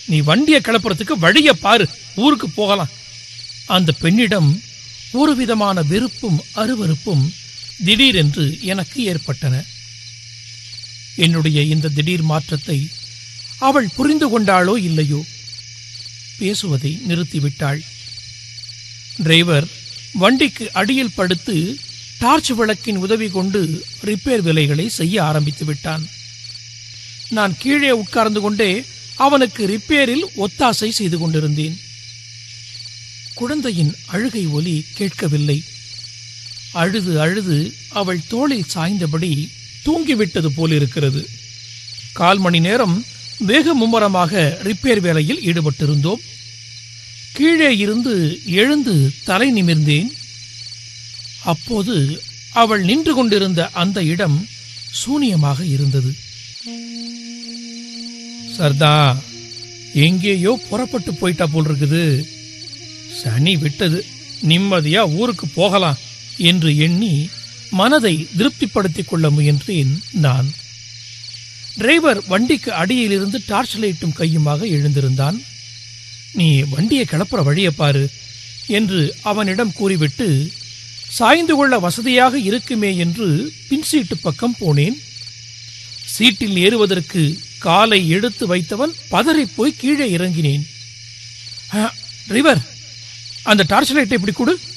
நீ வண்டியை கிளப்புறதுக்கு வழிய பாரு ஊருக்கு போகலாம் அந்த பெண்ணிடம் ஒரு விதமான வெறுப்பும் அருவருப்பும் திடீரென்று எனக்கு ஏற்பட்டன என்னுடைய இந்த திடீர் மாற்றத்தை அவள் புரிந்து கொண்டாளோ இல்லையோ பேசுவதை நிறுத்திவிட்டாள் டிரைவர் வண்டிக்கு அடியில் படுத்து டார்ச் விளக்கின் உதவி கொண்டு ரிப்பேர் வேலைகளை செய்ய ஆரம்பித்து விட்டான் நான் கீழே உட்கார்ந்து கொண்டே அவனுக்கு ரிப்பேரில் ஒத்தாசை செய்து கொண்டிருந்தேன் குழந்தையின் அழுகை ஒலி கேட்கவில்லை அழுது அழுது அவள் தோளில் சாய்ந்தபடி தூங்கிவிட்டது போலிருக்கிறது கால் மணி நேரம் வேக மும்முரமாக ரிப்பேர் வேலையில் ஈடுபட்டிருந்தோம் கீழே இருந்து எழுந்து தலை நிமிர்ந்தேன் அப்போது அவள் நின்று கொண்டிருந்த அந்த இடம் சூனியமாக இருந்தது சர்தா எங்கேயோ புறப்பட்டு போயிட்டா போல் இருக்குது சனி விட்டது நிம்மதியா ஊருக்கு போகலாம் என்று எண்ணி மனதை திருப்திப்படுத்திக் கொள்ள முயன்றேன் நான் டிரைவர் வண்டிக்கு அடியிலிருந்து டார்ச் லைட்டும் கையுமாக எழுந்திருந்தான் நீ வண்டியை கிளப்புற வழியை பாரு என்று அவனிடம் கூறிவிட்டு சாய்ந்து கொள்ள வசதியாக இருக்குமே என்று பின் சீட்டு பக்கம் போனேன் சீட்டில் ஏறுவதற்கு காலை எடுத்து வைத்தவன் பதறிப் போய் கீழே இறங்கினேன் "ஆ, டிரைவர் அந்த டார்ச் லைட்டை இப்படி கொடு